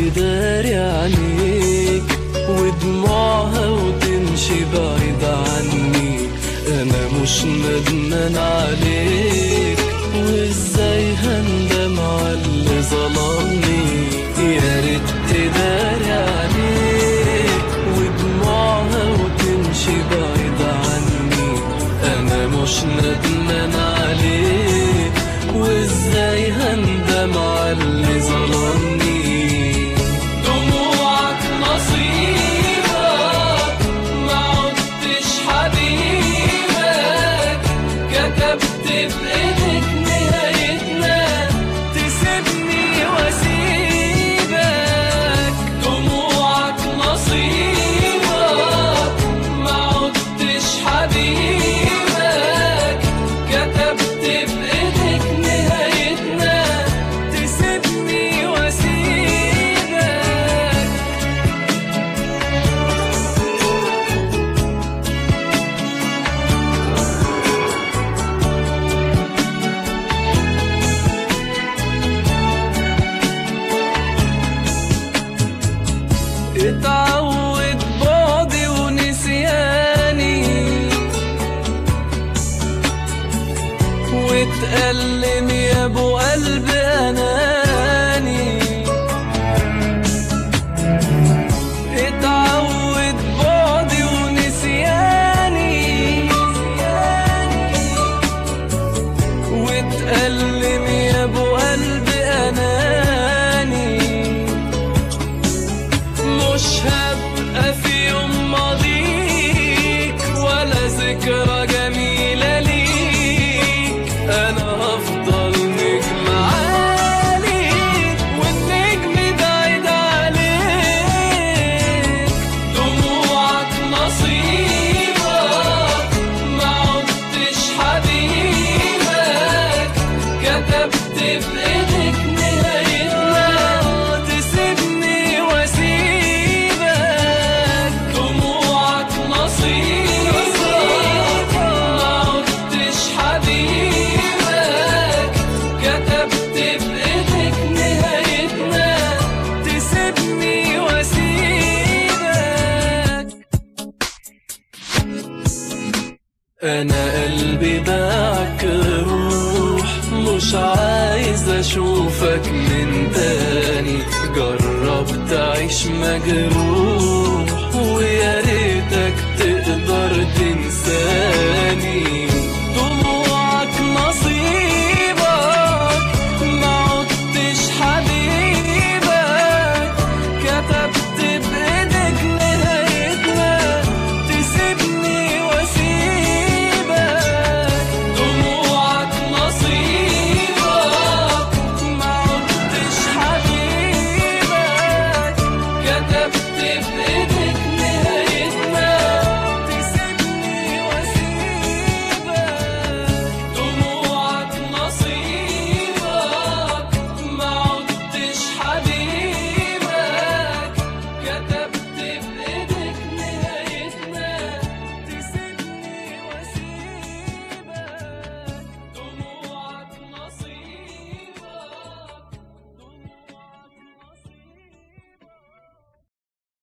تداري عينيك ودموعها وتمشي بعيد عني انا مش ندمان عليك وازاي هندم على اللي ظلمني يا ريت تداري عليك ودموعها وتمشي بعيد عني انا مش ندمان عليك وازاي هندم على اللي ظلمني دموعك نصيبك ما عدتش حبيبك كتبت بإيدك نهايتنا تسيبني واسيبك دموعك نصيبك ما عدتش حبيبك كتبت بإيدك نهايتنا تسيبني واسيبك اتعود بعدي ونسياني واتألم يا ابو قلب اناني اتعود بعدي ونسياني واتألم يا ابو قلب اناني مش هبقى في يوم ماضيك ولا ذكرى جميلة ليك أنا هفضل نجم عالي والنجم بعيد عليك دموعك نصيبك ما عدتش حبيبك كتبت بإيدك نهايتنا تسيبني واسيبك دموعك نصيبك ما عدتش حبيبك كتبت بإيدك نهايتنا تسيبني واسيبك انا قلبي باعك روح مش عايز اشوفك من تاني جرب تعيش مجروح ويا